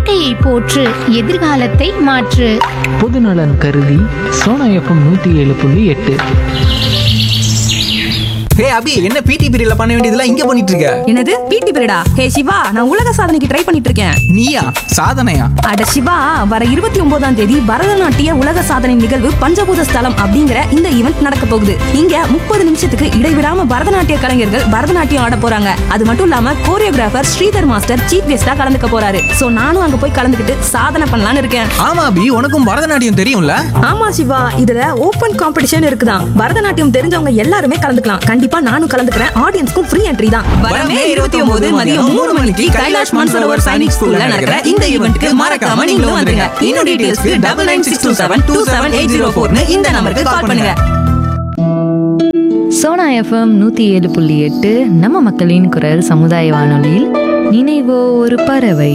இயற்கையை போற்று எதிர்காலத்தை மாற்று பொதுநலன் கருதி சோனா எஃப்எம் நூற்றி ஏழு புள்ளி எட்டு ஹே அபி என்ன பிடி பீரியட்ல பண்ண வேண்டியதெல்லாம் இங்க பண்ணிட்டு இருக்க என்னது பிடி பீரியடா ஹே சிவா நான் உலக சாதனைக்கு ட்ரை பண்ணிட்டு இருக்கேன் நீயா சாதனையா அட சிவா வர இருபத்தி ஒன்பதாம் தேதி பரதநாட்டிய உலக சாதனை நிகழ்வு பஞ்சபூத ஸ்தலம் அப்படிங்கிற இந்த ஈவெண்ட் நடக்க போகுது இங்க முப்பது நிமிஷத்துக்கு இடைவிடாம பரதநாட்டிய கலைஞர்கள் பரதநாட்டியம் ஆட போறாங்க அது மட்டும் இல்லாம கோரியோகிராஃபர் ஸ்ரீதர் மாஸ்டர் சீஃப் கெஸ்டா கலந்துக்க போறாரு சோ நானும் அங்க போய் கலந்துக்கிட்டு சாதனை பண்ணலாம்னு இருக்கேன் ஆமா அபி உனக்கும் பரதநாட்டியம் தெரியும்ல ஆமா சிவா இதுல ஓபன் காம்படிஷன் இருக்குதான் பரதநாட்டியம் தெரிஞ்சவங்க எல்லாருமே கலந்துக்கலாம் கண்டிப்பா நானும் கலந்துக்கிறேன் ஆடியன்ஸ்க்கும் ஃப்ரீ என்ட்ரி தான் வரமே இருபத்தி ஒன்பது மதியம் மூணு மணிக்கு கைலாஷ் மான்சரோவர் சைனிக் ஸ்கூல்ல நடக்கிற இந்த ஈவெண்ட்க்கு மறக்காம நீங்களும் வந்துருங்க இன்னும் டீடைல்ஸ்க்கு double nine six two seven two seven eight zero ஃபோர்னு இந்த நம்பருக்கு கால் பண்ணுங்க சோனா எஃப்எம் நூற்றி ஏழு புள்ளி எட்டு நம்ம மக்களின் குரல் சமுதாய வானொலியில் நினைவோ ஒரு பறவை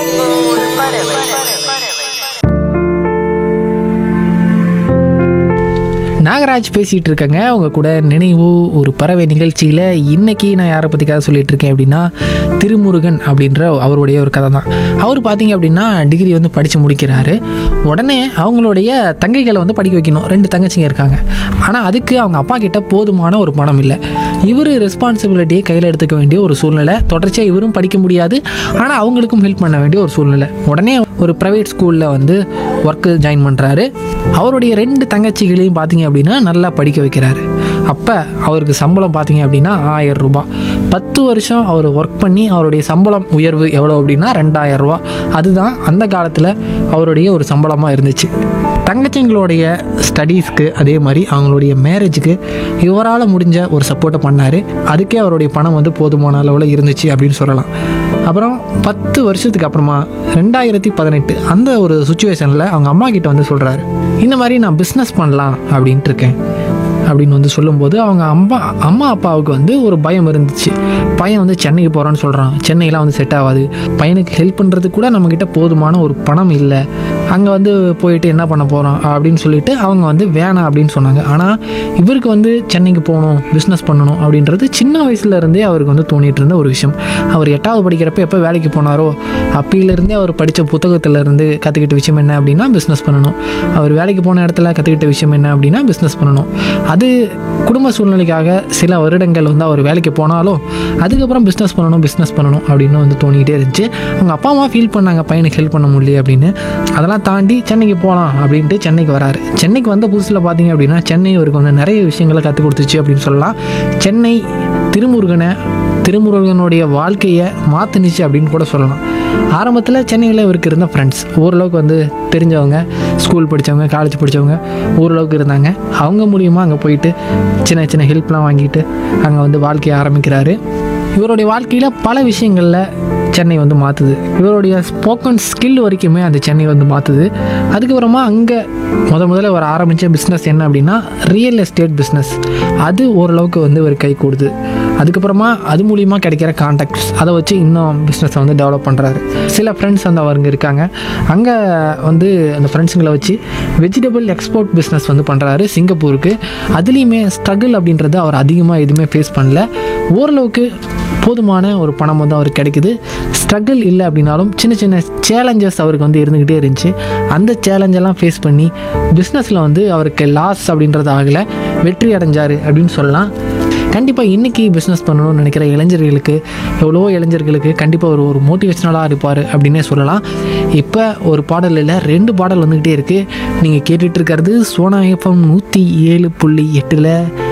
நாகராஜ் பேசிகிட்டு இருக்கேங்க அவங்க கூட நினைவு ஒரு பறவை நிகழ்ச்சியில் இன்னைக்கு நான் யாரை பற்றி கதை சொல்லிட்டு இருக்கேன் அப்படின்னா திருமுருகன் அப்படின்ற அவருடைய ஒரு கதை தான் அவர் பார்த்தீங்க அப்படின்னா டிகிரி வந்து படித்து முடிக்கிறாரு உடனே அவங்களுடைய தங்கைகளை வந்து படிக்க வைக்கணும் ரெண்டு தங்கச்சிங்க இருக்காங்க ஆனால் அதுக்கு அவங்க அப்பா கிட்ட போதுமான ஒரு பணம் இல்லை இவர் ரெஸ்பான்சிபிலிட்டியை கையில் எடுத்துக்க வேண்டிய ஒரு சூழ்நிலை தொடர்ச்சியாக இவரும் படிக்க முடியாது ஆனால் அவங்களுக்கும் ஹெல்ப் பண்ண வேண்டிய ஒரு சூழ்நிலை உடனே ஒரு ப்ரைவேட் ஸ்கூலில் வந்து ஒர்க்கு ஜாயின் பண்ணுறாரு அவருடைய ரெண்டு தங்கச்சிகளையும் பார்த்தீங்க அப்படின்னா நல்லா படிக்க வைக்கிறாரு அப்போ அவருக்கு சம்பளம் பார்த்தீங்க அப்படின்னா ஆயிரம் ரூபாய் பத்து வருஷம் அவர் ஒர்க் பண்ணி அவருடைய சம்பளம் உயர்வு எவ்வளோ அப்படின்னா ரெண்டாயிரம் ரூபா அதுதான் அந்த காலத்தில் அவருடைய ஒரு சம்பளமாக இருந்துச்சு தங்கச்சிங்களுடைய ஸ்டடீஸ்க்கு அதே மாதிரி அவங்களுடைய மேரேஜுக்கு இவரால் முடிஞ்ச ஒரு சப்போர்ட்டை பண்ணார் அதுக்கே அவருடைய பணம் வந்து போதுமான அளவில் இருந்துச்சு அப்படின்னு சொல்லலாம் அப்புறம் பத்து வருஷத்துக்கு அப்புறமா ரெண்டாயிரத்தி பதினெட்டு அந்த ஒரு சுச்சுவேஷனில் அவங்க அம்மா கிட்ட வந்து சொல்கிறாரு இந்த மாதிரி நான் பிஸ்னஸ் பண்ணலாம் அப்படின்ட்டு இருக்கேன் அப்படின்னு வந்து சொல்லும்போது அவங்க அம்மா அம்மா அப்பாவுக்கு வந்து ஒரு பயம் இருந்துச்சு பையன் வந்து சென்னைக்கு போகிறான்னு சொல்கிறான் சென்னையெலாம் வந்து செட் ஆகாது பையனுக்கு ஹெல்ப் பண்ணுறதுக்கு கூட நம்மக்கிட்ட போதுமான ஒரு பணம் இல்லை அங்கே வந்து போயிட்டு என்ன பண்ண போகிறோம் அப்படின்னு சொல்லிட்டு அவங்க வந்து வேணாம் அப்படின்னு சொன்னாங்க ஆனால் இவருக்கு வந்து சென்னைக்கு போகணும் பிஸ்னஸ் பண்ணணும் அப்படின்றது சின்ன வயசுல இருந்தே அவருக்கு வந்து தோணிட்டு இருந்த ஒரு விஷயம் அவர் எட்டாவது படிக்கிறப்ப எப்போ வேலைக்கு போனாரோ அப்பையிலேருந்தே அவர் படித்த புத்தகத்திலேருந்து கற்றுக்கிட்ட விஷயம் என்ன அப்படின்னா பிஸ்னஸ் பண்ணணும் அவர் வேலைக்கு போன இடத்துல கற்றுக்கிட்ட விஷயம் என்ன அப்படின்னா பிஸ்னஸ் பண்ணணும் அது குடும்ப சூழ்நிலைக்காக சில வருடங்கள் வந்து அவர் வேலைக்கு போனாலும் அதுக்கப்புறம் பிஸ்னஸ் பண்ணணும் பிஸ்னஸ் பண்ணணும் அப்படின்னு வந்து தோணிக்கிட்டே இருந்துச்சு அவங்க அப்பா அம்மா ஃபீல் பண்ணாங்க பையனுக்கு ஹெல்ப் பண்ண முடியல அப்படின்னு அதெல்லாம் தாண்டி சென்னைக்கு போகலாம் அப்படின்ட்டு சென்னைக்கு வராரு சென்னைக்கு வந்த புதுசில் பார்த்தீங்க அப்படின்னா சென்னை இவருக்கு வந்து நிறைய விஷயங்களை கற்றுக் கொடுத்துச்சு அப்படின்னு சொல்லலாம் சென்னை திருமுருகனை திருமுருகனுடைய வாழ்க்கையை மாற்றுனுச்சு அப்படின்னு கூட சொல்லலாம் ஆரம்பத்தில் சென்னையில் இவருக்கு இருந்த ஃப்ரெண்ட்ஸ் ஓரளவுக்கு வந்து தெரிஞ்சவங்க ஸ்கூல் படித்தவங்க காலேஜ் படித்தவங்க ஓரளவுக்கு இருந்தாங்க அவங்க மூலியமாக அங்கே போயிட்டு சின்ன சின்ன ஹெல்ப்லாம் வாங்கிட்டு அங்கே வந்து வாழ்க்கையை ஆரம்பிக்கிறாரு இவருடைய வாழ்க்கையில் பல விஷயங்களில் சென்னை வந்து மாற்றுது இவருடைய ஸ்போக்கன் ஸ்கில் வரைக்குமே அந்த சென்னை வந்து மாற்றுது அதுக்கப்புறமா அங்கே முத முதல்ல அவர் ஆரம்பித்த பிஸ்னஸ் என்ன அப்படின்னா ரியல் எஸ்டேட் பிஸ்னஸ் அது ஓரளவுக்கு வந்து ஒரு கை கூடுது அதுக்கப்புறமா அது மூலியமாக கிடைக்கிற கான்டாக்ட்ஸ் அதை வச்சு இன்னும் பிஸ்னஸை வந்து டெவலப் பண்ணுறாரு சில ஃப்ரெண்ட்ஸ் வந்து அவருங்க இருக்காங்க அங்கே வந்து அந்த ஃப்ரெண்ட்ஸுங்களை வச்சு வெஜிடபிள் எக்ஸ்போர்ட் பிஸ்னஸ் வந்து பண்ணுறாரு சிங்கப்பூருக்கு அதுலேயுமே ஸ்ட்ரகிள் அப்படின்றத அவர் அதிகமாக எதுவுமே ஃபேஸ் பண்ணல ஓரளவுக்கு போதுமான ஒரு பணம் வந்து அவருக்கு கிடைக்குது ஸ்ட்ரகிள் இல்லை அப்படின்னாலும் சின்ன சின்ன சேலஞ்சஸ் அவருக்கு வந்து இருந்துக்கிட்டே இருந்துச்சு அந்த சேலஞ்செல்லாம் ஃபேஸ் பண்ணி பிஸ்னஸில் வந்து அவருக்கு லாஸ் அப்படின்றது ஆகலை வெற்றி அடைஞ்சார் அப்படின்னு சொல்லலாம் கண்டிப்பாக இன்றைக்கி பிஸ்னஸ் பண்ணணும்னு நினைக்கிற இளைஞர்களுக்கு எவ்வளோ இளைஞர்களுக்கு கண்டிப்பாக ஒரு ஒரு மோட்டிவேஷனலாக இருப்பார் அப்படின்னே சொல்லலாம் இப்போ ஒரு பாடல் இல்லை ரெண்டு பாடல் வந்துக்கிட்டே இருக்குது நீங்கள் கேட்டுட்டு இருக்கிறது சோனா எஃப்எம் நூற்றி ஏழு புள்ளி எட்டில்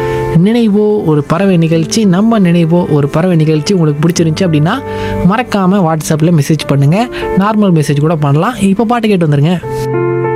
நினைவோ ஒரு பறவை நிகழ்ச்சி நம்ம நினைவோ ஒரு பறவை நிகழ்ச்சி உங்களுக்கு பிடிச்சிருந்துச்சி அப்படின்னா மறக்காமல் வாட்ஸ்அப்பில் மெசேஜ் பண்ணுங்கள் நார்மல் மெசேஜ் கூட பண்ணலாம் இப்போ பாட்டு கேட்டு வந்துருங்க